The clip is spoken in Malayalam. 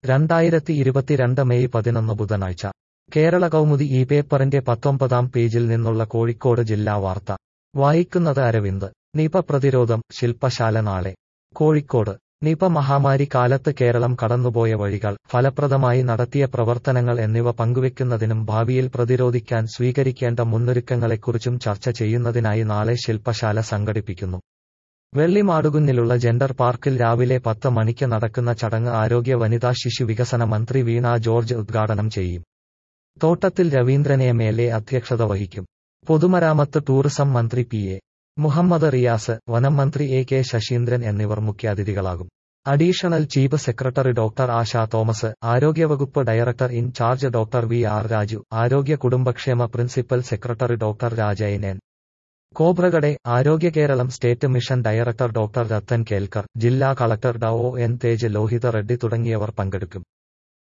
രണ്ടായിരത്തി ഇരുപത്തിരണ്ട് മെയ് പതിനൊന്ന് ബുധനാഴ്ച കേരള കൗമുദി ഈ പേപ്പറിന്റെ പത്തൊമ്പതാം പേജിൽ നിന്നുള്ള കോഴിക്കോട് ജില്ലാ വാർത്ത വായിക്കുന്നത് അരവിന്ദ് നിപ പ്രതിരോധം ശില്പശാല നാളെ കോഴിക്കോട് നിപ മഹാമാരി കാലത്ത് കേരളം കടന്നുപോയ വഴികൾ ഫലപ്രദമായി നടത്തിയ പ്രവർത്തനങ്ങൾ എന്നിവ പങ്കുവെക്കുന്നതിനും ഭാവിയിൽ പ്രതിരോധിക്കാൻ സ്വീകരിക്കേണ്ട മുന്നൊരുക്കങ്ങളെക്കുറിച്ചും ചർച്ച ചെയ്യുന്നതിനായി നാളെ ശില്പശാല സംഘടിപ്പിക്കുന്നു വെള്ളിമാടുകുന്നിലുള്ള ജെൻഡർ പാർക്കിൽ രാവിലെ പത്ത് മണിക്ക് നടക്കുന്ന ചടങ്ങ് ആരോഗ്യ വനിതാ ശിശു വികസന മന്ത്രി വീണ ജോർജ് ഉദ്ഘാടനം ചെയ്യും തോട്ടത്തിൽ രവീന്ദ്രൻ എം എൽ എ അധ്യക്ഷത വഹിക്കും പൊതുമരാമത്ത് ടൂറിസം മന്ത്രി പി എ മുഹമ്മദ് റിയാസ് വനം മന്ത്രി എ കെ ശശീന്ദ്രൻ എന്നിവർ മുഖ്യാതിഥികളാകും additional chief secretary doctor Asha Thomas ആരോഗ്യവകുപ്പ് director in charge doctor V R Raju ആരോഗ്യ കുടുംബക്ഷേമ principal secretary doctor Rajan N Khobragade ആരോഗ്യ Keralam state mission director doctor Rathan Kelkar ജില്ലാ കളക്ടർ ഡ ഒ എൻ തേജ് ലോഹിത റെഡ്ഡി തുടങ്ങിയവർ പങ്കെടുക്കും